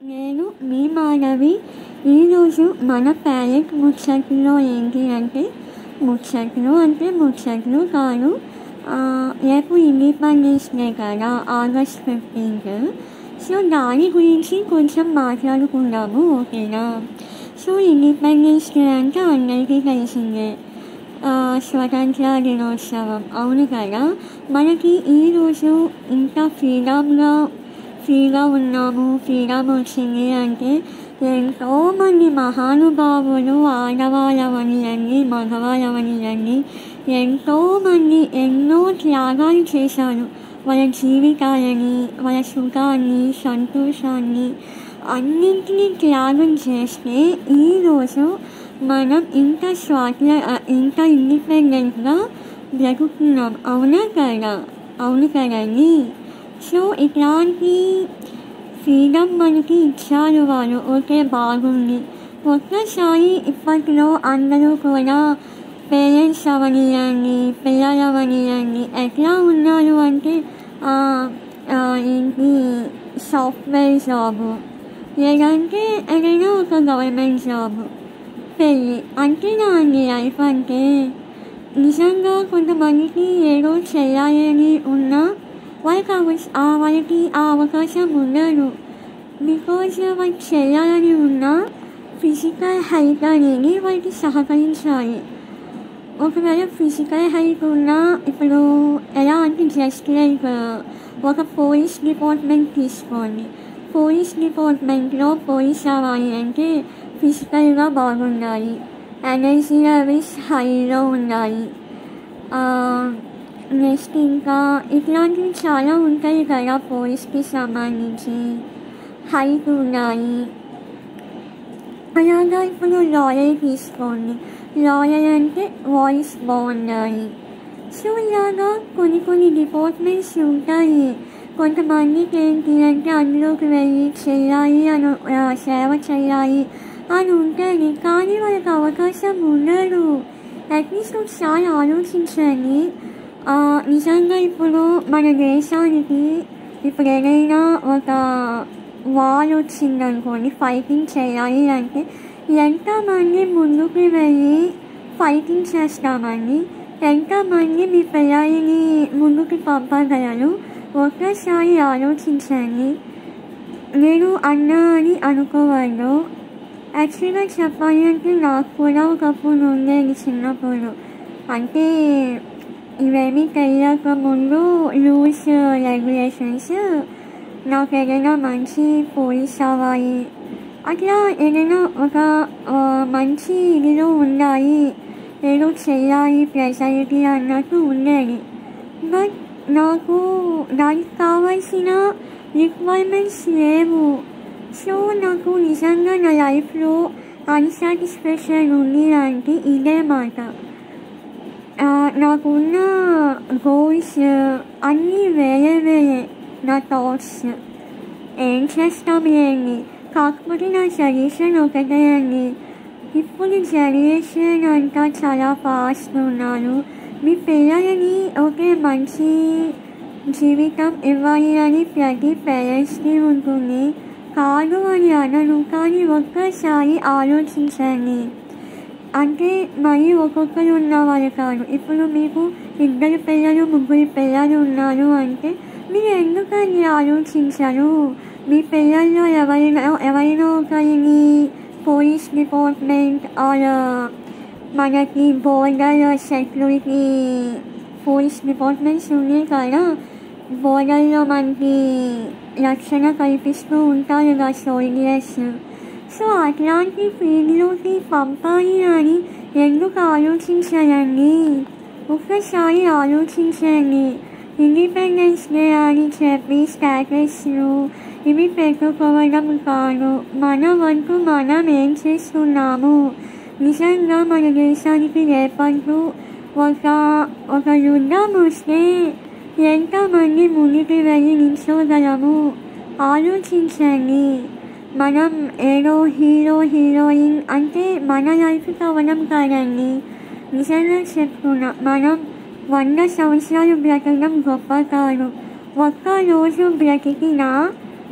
నేను మీ మాధవి ఈరోజు మన ప్యాలెట్ ముచ్చట్లో ఏంటి అంటే ముచ్చట్లు అంటే ముచ్చట్లు కాదు ఆ, రేపు ఇండిపెండెన్స్ డే కదా ఆగస్ట్ ఫిఫ్టీన్త్ సో దాని గురించి కొంచెం మాట్లాడుకుందాము ఓకేనా సో ఇండిపెండెన్స్ డే అంటే అందరికీ తెలిసిందే ఆ, స్వతంత్ర దినోత్సవం అవును కదా మనకి ఈరోజు ఇంత ఫ్రీడమ్గా ఫ్రీగా ఉన్నాము ఫ్రీడమ్ వచ్చింది అంటే ఎంతోమంది మహానుభావులు ఆడవాళ్ళవనియండి మగవాళ్ళవనియండి ఎంతోమంది ఎన్నో త్యాగాలు చేశారు వాళ్ళ జీవితాలని వాళ్ళ సుఖాన్ని సంతోషాన్ని అన్నింటినీ త్యాగం చేస్తే ఈరోజు మనం ఇంత స్వాతంత్ర ఇంత ఇండిపెండెంట్గా బ్రతుకుతున్నాం అవునా కదా అవును కదండి సో ఇట్లాంటి ఫ్రీడమ్ మనకి ఇచ్చారు వాళ్ళు ఓకే బాగుంది ఒక్కసారి ఇప్పట్లో అందరూ కూడా పేరెంట్స్ అవనియండి పిల్లలు అవనియండి ఎట్లా ఉన్నారు అంటే ఆ, ఆ, ఏంటి సాఫ్ట్వేర్ జాబు లేదంటే ఏదైనా ఒక గవర్నమెంట్ జాబు పెళ్ళి అంతేనా అండి లైఫ్ అంటే నిజంగా కొంతమందికి ఏదో చేయాలని ఉన్నా వాళ్ళకి అవ- ఆ వాళ్ళకి ఆ అవకాశం ఉండదు బికాజ్ వాళ్ళకి చేయాలని ఉన్నా ఫిజికల్ హెల్త్ అనేది వాళ్ళకి సహకరించాలి ఒకవేళ ఫిజికల్ హెల్త్ ఉన్నా ఇప్పుడు ఎలా అంటే జస్ట్ లైక్ ఒక పోలీస్ డిపార్ట్మెంట్ తీసుకోండి పోలీస్ డిపార్ట్మెంట్లో పోలీస్ అవ్వాలి అంటే ఫిజికల్గా బాగుండాలి ఎనర్జీ లెవెల్స్ హైలో ఉండాలి నెక్స్ట్ ఇంకా ఇట్లాంటివి చాలా ఉంటాయి కదా పోలీస్కి సంబంధించి హైట్ ఉండాలి అలాగా ఇప్పుడు లాయర్ తీసుకోండి లాయర్ అంటే వాయిస్ బాగుండాలి సో ఇలాగా కొన్ని కొన్ని డిపార్ట్మెంట్స్ ఉంటాయి కొంతమందికి ఏంటి అంటే అందులోకి వెళ్ళి చేయాలి అని ఆ, సేవ చేయాలి అని ఉంటుంది కానీ వాళ్ళకి అవకాశం ఉండదు అట్లీస్ట్ ఒకసారి ఆలోచించండి ఆ, నిజంగా ఇప్పుడు మన దేశానికి ఇప్పుడు ఏదైనా ఒక వాల్ వచ్చిందనుకోండి ఫైటింగ్ చేయాలి అంటే ఎంతమంది ముందుకు వెళ్ళి ఫైటింగ్ చేస్తామండి ఎంతమంది మీ పిల్లల్ని ముందుకు పంపగలరు ఒక్కసారి ఆలోచించండి నేను అన్నా అని అనుకోవాలి యాక్చువల్గా చెప్పాలి అంటే నాకు కూడా ఒకప్పుడు ఉండేది చిన్నప్పుడు అంటే ఇవేమీ తెలియక ముందు రూల్స్ రెగ్యులేషన్స్ నాకు ఏదైనా మంచి పోలీస్ అవ్వాలి అట్లా ఏదైనా ఒక ఆ, మంచి ఇదిలో ఉండాలి ఏదో చేయాలి ప్రజలకి అన్నట్టు ఉండేది బట్ నాకు దానికి కావాల్సిన రిక్వైర్మెంట్స్ లేవు సో నాకు నిజంగా నా లైఫ్లో అన్సాటిస్ఫాక్షన్ ఉంది అంటే ఇదే మాట ఆ, నాకున్న గోల్స్ అన్నీ వేరే వేరే నా థాట్స్ ఏం చేస్తాం లేండి కాకపోతే నా సజెషన్ ఒకటే అండి ఇప్పుడు జనరేషన్ అంతా చాలా ఫాస్ట్ ఉన్నారు మీ పిల్లలని ఒకే మంచి జీవితం ఇవ్వాలి అని ప్రతి పేరెంట్స్కి ఉంటుంది కాదు అని అనను కానీ ఒక్కసారి ఆలోచించండి అంటే మరి ఒక్కొక్కరు ఉన్నవాళ్ళు కాదు ఇప్పుడు మీకు ఇద్దరు పిల్లలు ముగ్గురు పిల్లలు ఉన్నారు అంటే మీరు ఎందుకని ఆలోచించరు మీ పిల్లల్లో ఎవరైనా ఎవరైనా ఒకరిని పోలీస్ డిపార్ట్మెంట్ ఆర్ మనకి బోర్డర్ సెక్యూరిటీ పోలీస్ డిపార్ట్మెంట్స్ ఉన్నాయి కదా బోర్డర్లో మనకి రక్షణ కల్పిస్తూ ఉంటారు కదా సోల్జర్స్ సో అట్లాంటి ఫీల్డ్లోకి పంపాలి అని ఎందుకు ఆలోచించాలండి ఒక్కసారి ఆలోచించండి ఇండిపెండెన్స్ డే అని చెప్పి స్టాటస్లు ఇవి పెట్టుకోవడం కాదు మన వంతు మనం ఏం చేస్తున్నాము నిజంగా మన దేశానికి రేపట్టు ఒక ఒక యుద్ధం వస్తే ఎంతమంది ముందుకు వెళ్ళి నిల్చోగలము ఆలోచించండి మనం ఏదో హీరో హీరోయిన్ అంటే మన లైఫ్ కావడం కాదండి నిజంగా చెప్తున్నా మనం వంద సంవత్సరాలు బ్రతకడం గొప్ప కాదు ఒక్క రోజు బ్రతికినా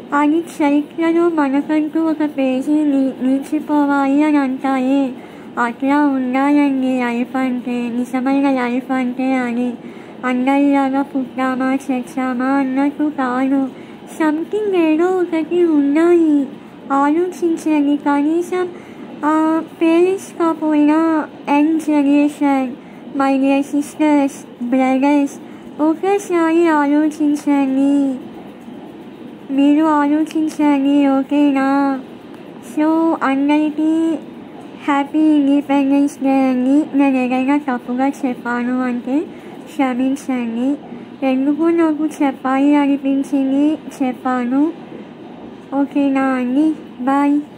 అది చరిత్రలో మనకంటూ ఒక పేజీ ని- నిలిచిపోవాలి అని అంటాయి అట్లా ఉండాలండి లైఫ్ అంటే నిజమైన లైఫ్ అంటే అది అందరిలాగా పుట్టామా చచ్చామా అన్నట్టు కాదు సంథింగ్ ఏదో ఒకటి ఉండాలి ఆలోచించండి కనీసం పేరెంట్స్ కాకపోయినా young generation my dear sisters brothers ఒకసారి ఆలోచించండి మీరు ఆలోచించండి ఓకేనా సో అందరికీ హ్యాపీ ఇండిపెండెన్స్ డే అండి నేను ఏదైనా తప్పుగా చెప్పాను అంటే క్షమించండి ఎందుకు నాకు చెప్పాలి అనిపించింది చెప్పాను ఓకేనా అండి బాయ్